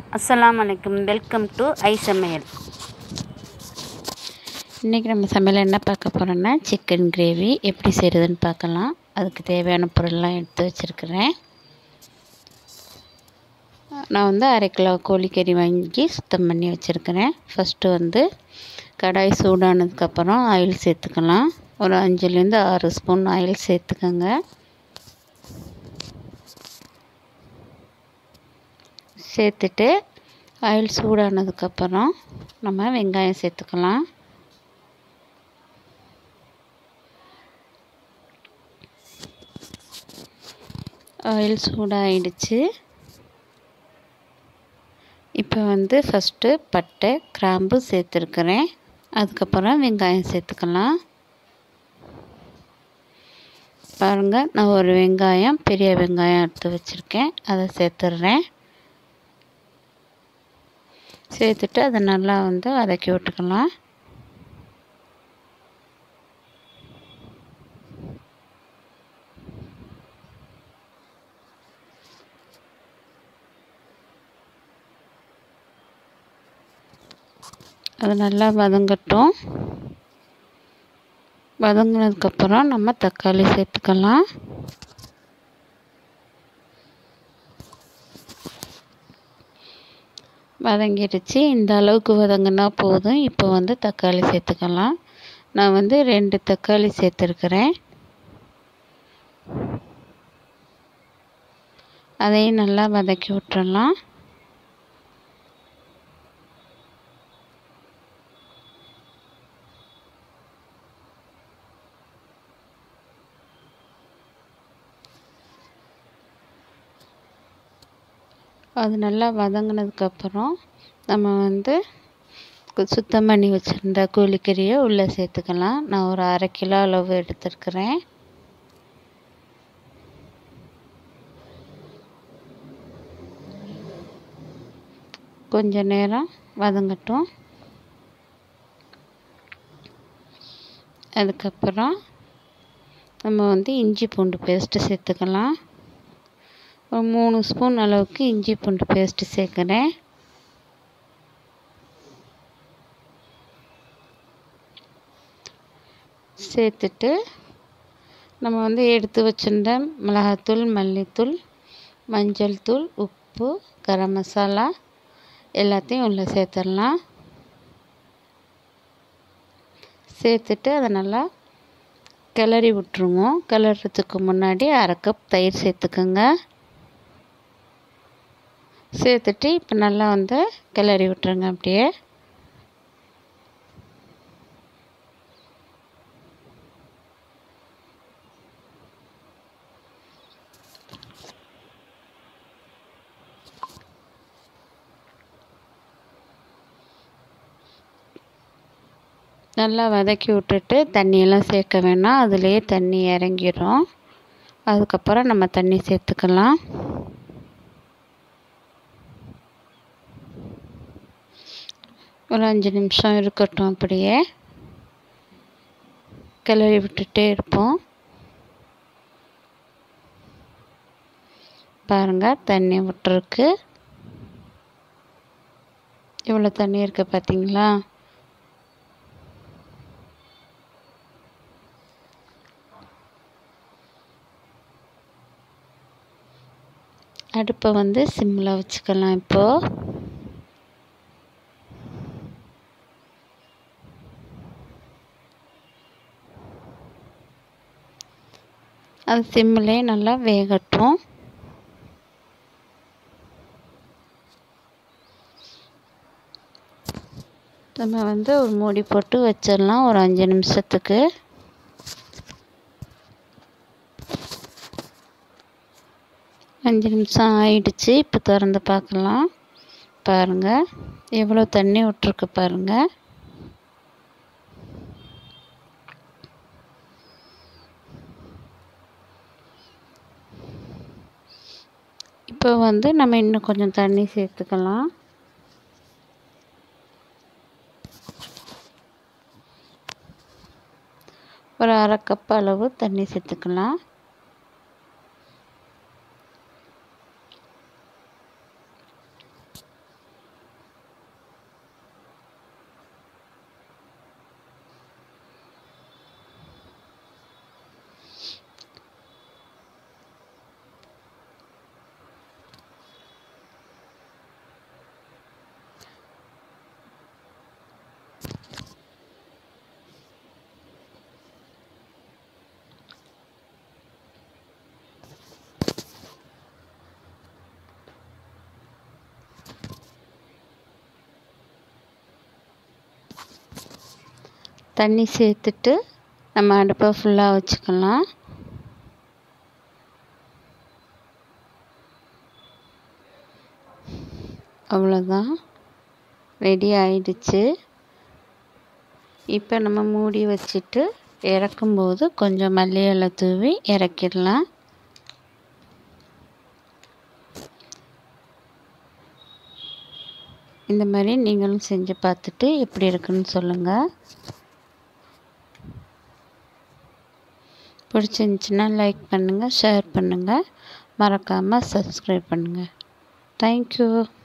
அஸ்ஸலாமு அலைக்கும் welcome to ஐ சமையல் இன்றைக்கி நம்ம சமையல் என்ன பார்க்க போகிறோன்னா சிக்கன் கிரேவி எப்படி செய்கிறதுன்னு பார்க்கலாம் அதுக்கு தேவையான பொருள்லாம் எடுத்து வச்சுருக்கிறேன் நான் வந்து அரை கிலோ கோழிக்கறி வாங்கி சுத்தம் பண்ணி வச்சுருக்கிறேன் ஃபஸ்ட்டு வந்து கடாய் சூடானதுக்கப்புறம் ஆயில் சேர்த்துக்கலாம் ஒரு அஞ்சுலேருந்து ஆறு ஸ்பூன் ஆயில் சேர்த்துக்கோங்க சேர்த்துட்டு ஆயில் சூடானதுக்கப்புறம் நம்ம வெங்காயம் சேர்த்துக்கலாம் ஆயில் சூடாகிடுச்சு இப்போ வந்து ஃபஸ்ட்டு பட்டை கிராம்பு சேர்த்துருக்குறேன் அதுக்கப்புறம் வெங்காயம் சேர்த்துக்கலாம் பாருங்கள் நான் ஒரு வெங்காயம் பெரிய வெங்காயம் எடுத்து வச்சுருக்கேன் அதை சேர்த்துட்றேன் சேர்த்துட்டு அதை நல்லா வந்து வதக்கி விட்டுக்கலாம் அது நல்லா வதங்கட்டும் வதங்கினதுக்கப்புறம் நம்ம தக்காளி சேர்த்துக்கலாம் வதங்கிடுச்சு இந்த அளவுக்கு வதங்கினா போதும் இப்போ வந்து தக்காளி சேர்த்துக்கலாம் நான் வந்து ரெண்டு தக்காளி சேர்த்துருக்குறேன் அதையும் நல்லா வதக்கி விட்டுறலாம் அது நல்லா வதங்கினதுக்கப்புறம் நம்ம வந்து சுத்தம் பண்ணி வச்சுருந்த கோழிக்கறியை உள்ளே சேர்த்துக்கலாம் நான் ஒரு அரை கிலோ அளவு எடுத்துருக்கிறேன் கொஞ்ச நேரம் வதங்கட்டும் அதுக்கப்புறம் நம்ம வந்து இஞ்சி பூண்டு பேஸ்ட்டு சேர்த்துக்கலாம் ஒரு மூணு ஸ்பூன் அளவுக்கு இஞ்சி பூண்டு பேஸ்ட்டு சேர்க்குறேன் சேர்த்துட்டு நம்ம வந்து எடுத்து வச்சுருந்த மிளகாத்தூள் மல்லித்தூள் மஞ்சள் தூள் உப்பு கரம் மசாலா எல்லாத்தையும் உள்ளே சேர்த்துடலாம் சேர்த்துட்டு அதை நல்லா கிளறி விட்ருவோம் கிளறதுக்கு முன்னாடி அரை கப் தயிர் சேர்த்துக்கோங்க சேர்த்துட்டு இப்போ நல்லா வந்து கிளறி விட்டுருங்க அப்படியே நல்லா வதக்கி விட்டுட்டு தண்ணியெல்லாம் சேர்க்க வேணாம் அதுலேயே தண்ணி இறங்கிடும் அதுக்கப்புறம் நம்ம தண்ணி சேர்த்துக்கலாம் ஒரு அஞ்சு நிமிஷம் இருக்கட்டும் அப்படியே கிளறி விட்டுட்டே இருப்போம் பாருங்கள் தண்ணி விட்டுருக்கு இவ்வளோ தண்ணி இருக்குது பார்த்தீங்களா அடுப்பை வந்து சிம்மில் வச்சுக்கலாம் இப்போது அது சிம்மிலே நல்லா வேகட்டும் நம்ம வந்து ஒரு மூடி போட்டு வச்சிடலாம் ஒரு அஞ்சு நிமிஷத்துக்கு அஞ்சு நிமிஷம் ஆயிடுச்சு இப்போ திறந்து பார்க்கலாம் பாருங்கள் எவ்வளோ தண்ணி விட்ருக்கு பாருங்கள் இப்போ வந்து நம்ம இன்னும் கொஞ்சம் தண்ணி சேர்த்துக்கலாம் ஒரு அரை கப் அளவு தண்ணி சேர்த்துக்கலாம் தண்ணி சேர்த்துட்டு நம்ம அடுப்பை ஃபுல்லாக வச்சுக்கலாம் அவ்வளோதான் ரெடி ஆயிடுச்சு இப்போ நம்ம மூடி வச்சுட்டு இறக்கும்போது கொஞ்சம் மல்லி இலை தூவி இறக்கிடலாம் இந்த மாதிரி நீங்களும் செஞ்சு பார்த்துட்டு எப்படி இருக்குன்னு சொல்லுங்கள் பிடிச்சிருந்துச்சின்னா லைக் பண்ணுங்கள் ஷேர் பண்ணுங்கள் மறக்காமல் சப்ஸ்கிரைப் பண்ணுங்கள் தேங்க்யூ